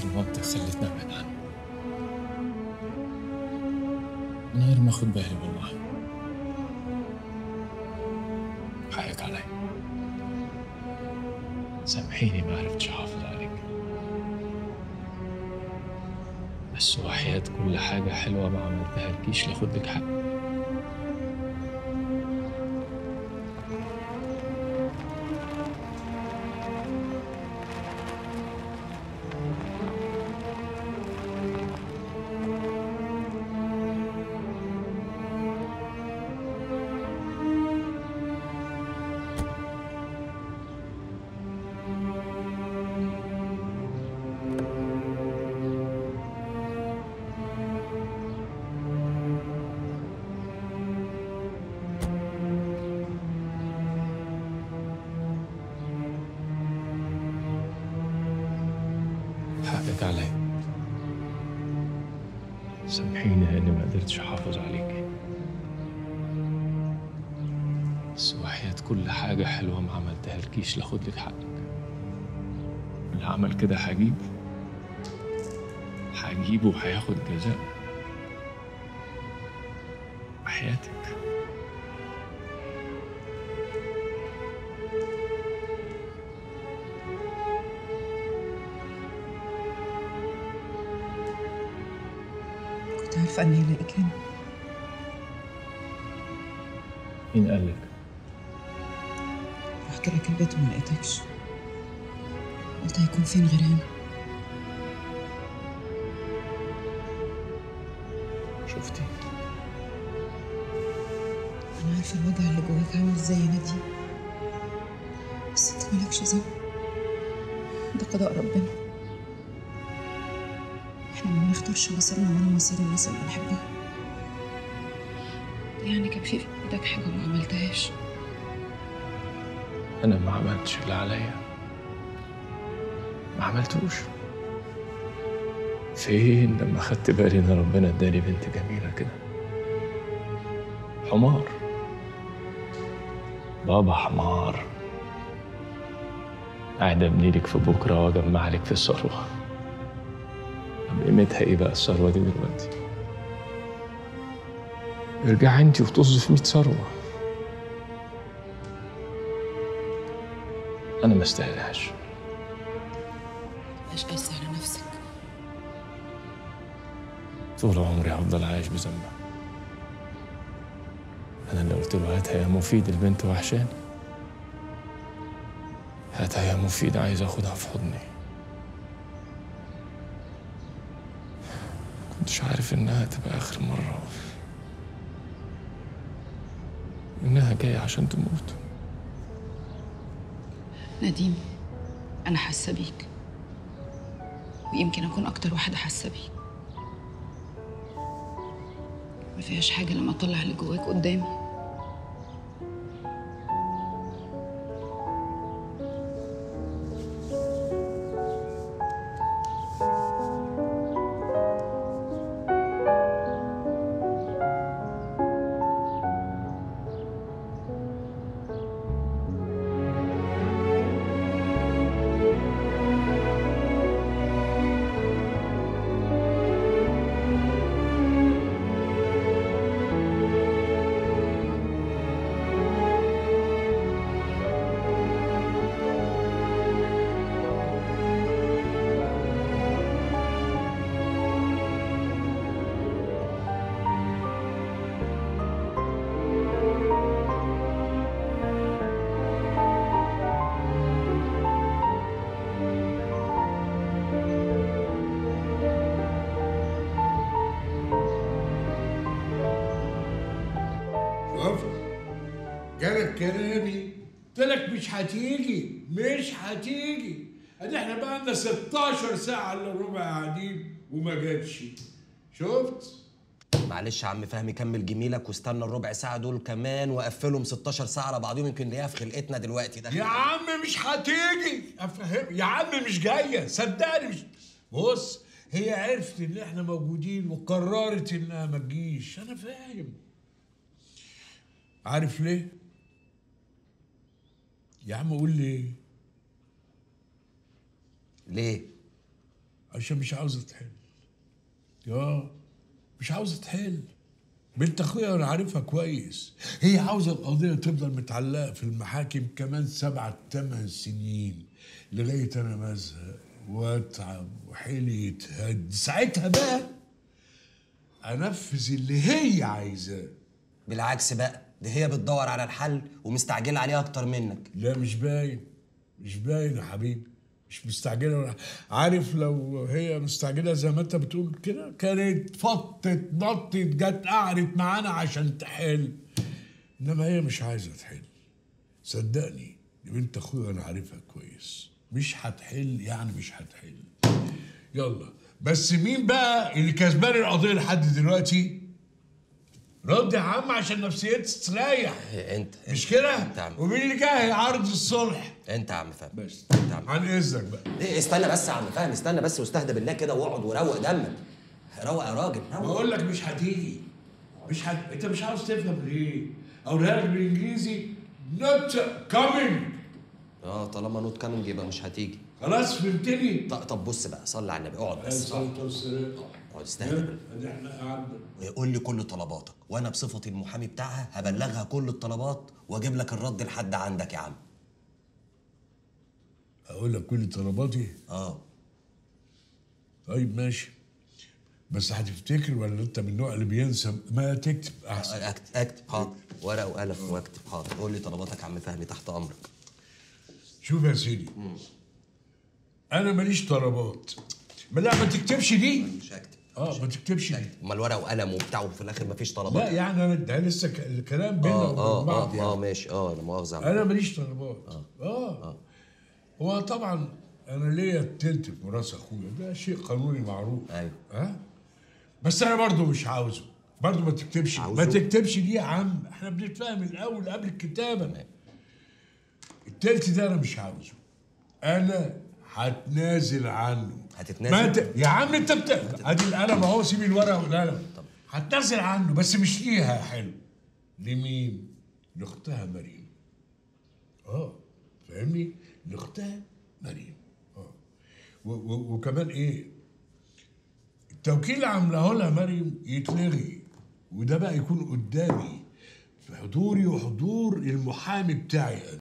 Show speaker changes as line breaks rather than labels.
لكن مامتك خلتني ابعد عنه من غير ما اخد بالي والله حقك علي سامحيني ما عرفتش احافظ عليك بس وحياة كل حاجة حلوة ما عملتها لكيش لاخد لك حق حقك علي سامحيني لاني ما قدرتش احافظ عليك بس وحياة كل حاجة حلوة ما عملتها لكيش لاخد لك حقك اللي عمل كده هجيبه هجيبه وهياخد جزاء وحياتك
كنت عارفة إني هلاقيك هنا
مين قال لك؟
رحت لك البيت وما لقيتكش قلت هيكون فين غير هنا
شفتي؟
أنا عارفة الوجع اللي جواك عامل ازاي يا نديم بس انت مالكش ذنب ده قضاء ربنا احنا ما بنختارش مصيرنا ولا مصير الناس اللي بنحبها ده يعني كان في في ايدك حاجة ما عملتهاش
أنا ما عملتش اللي عليا ما عملتوش فين لما خدت بالي إن ربنا اداني بنت جميلة كده حمار بابا حمار قاعد ابني لك في بكرة واجمع لك في الثروة طب قيمتها ايه بقى الثروة دي دلوقتي؟ ارجعي انت وطز في 100 ثروة أنا ما استاهلهاش
مش قاسي على نفسك
طول عمري هفضل عايش بذنبها أنا اللي قلت له هاتها يا مفيد البنت وحشاني هاتها يا مفيد عايز أخدها في حضني كنتش عارف إنها تبقى آخر مرة إنها جاية عشان تموت
نديم أنا حاسة بيك ويمكن أكون أكتر واحدة حاسة بيك ما فيهاش حاجة لما أطلع اللي جواك قدامي
شفت جالك كلامي قلت لك مش هتيجي مش هتيجي ادي احنا بقى لنا 16 ساعه الا ربع قاعدين وما جاتش شفت
معلش يا عم فهمي كمل جميلك واستنى الربع ساعة دول كمان وقفلهم 16 ساعة على بعضهم يمكن نلاقيها في خلقتنا دلوقتي ده
يا عم مش هتيجي افهم يا عم مش جايه صدقني مش بص هي عرفت ان احنا موجودين وقررت انها ما تجيش انا فاهم عارف ليه يا عم قول لي
ليه؟
عشان مش عاوزه تحل اه مش عاوزه تحل بنت اخويا انا عارفها كويس هي عاوزه القضيه تفضل متعلقه في المحاكم كمان سبعة ثمان سنين لغايه انا ما ازهق واتعب وحيلي يتهد ساعتها بقى انفذ اللي هي عايزاه
بالعكس بقى دي هي بتدور على الحل ومستعجله عليه اكتر منك
لا مش باين مش باين يا حبيبي مش مستعجله ولا عارف لو هي مستعجله زي ما انت بتقول كده كانت فطت نطت جت قعدت معانا عشان تحل انما هي مش عايزه تحل صدقني دي بنت اخويا انا عارفها كويس مش هتحل يعني مش هتحل يلا بس مين بقى اللي كسبان القضيه لحد دلوقتي رد يا عم عشان نفسيتي تستريح
انت
مش كده؟
انت يا عم
ومين اللي جاي عرض الصلح؟
انت يا عم فهمي
بس
انت يا عم
عن اذنك بقى
ايه استنى بس يا عم فهمي استنى بس واستهدى بالله كده واقعد وروق دمك روق يا راجل روق
بقول لك مش هتيجي مش هت... انت مش عاوز تفهم ليه؟ اقولها لك بالانجليزي نوت كامينج
اه طالما نوت كامنج يبقى مش هتيجي
خلاص فهمتني؟
ط- طب بص بقى صلي على النبي اقعد بس
الصوت والسلام
اقعد استهدى بالله
ادي احنا قعدنا
قول لي كل طلباتك وانا بصفتي المحامي بتاعها هبلغها كل الطلبات واجيب لك الرد لحد عندك يا عم
اقول لك كل طلباتي
اه
طيب ماشي بس هتفتكر ولا انت من النوع اللي بينسى ما تكتب احسن
اكتب اكتب حاضر ورقه وقلم واكتب حاضر قول لي طلباتك يا عم فهمي تحت امرك
شوف يا سيدي انا ماليش طلبات ما لا ما تكتبش دي
مش هكتب
اه ما تكتبش دي
امال ورقه وقلم وبتاع وفي الاخر مفيش
لا
طلبات
يعني انا ده لسه ك- الكلام بيننا
اه
وبين
اه
بعض
اه,
يعني.
آه ماشي اه لا مؤاخذه يا عم
انا ماليش طلبات اه, آه. هو طبعا انا ليا التلت في ميراث اخويا ده شيء قانوني معروف
ايوه
ها بس انا برضو مش عاوزه برضو ما تكتبش
عاوزه؟
ما تكتبش دي يا عم احنا بنتفاهم الاول قبل الكتابه التلت ده انا مش عاوزه انا هتنازل عنه
هتتنازل؟
ما انت يا عم انت بت... ادي القلم اهو سيب الورقه والقلم هتنازل عنه بس مش ليها يا حلو لمين؟ لاختها مريم اه فاهمني؟ لاختها مريم اه و- و- وكمان ايه؟ التوكيل اللي عاملاه لها مريم يتلغي وده بقى يكون قدامي في حضوري وحضور المحامي بتاعي أنا.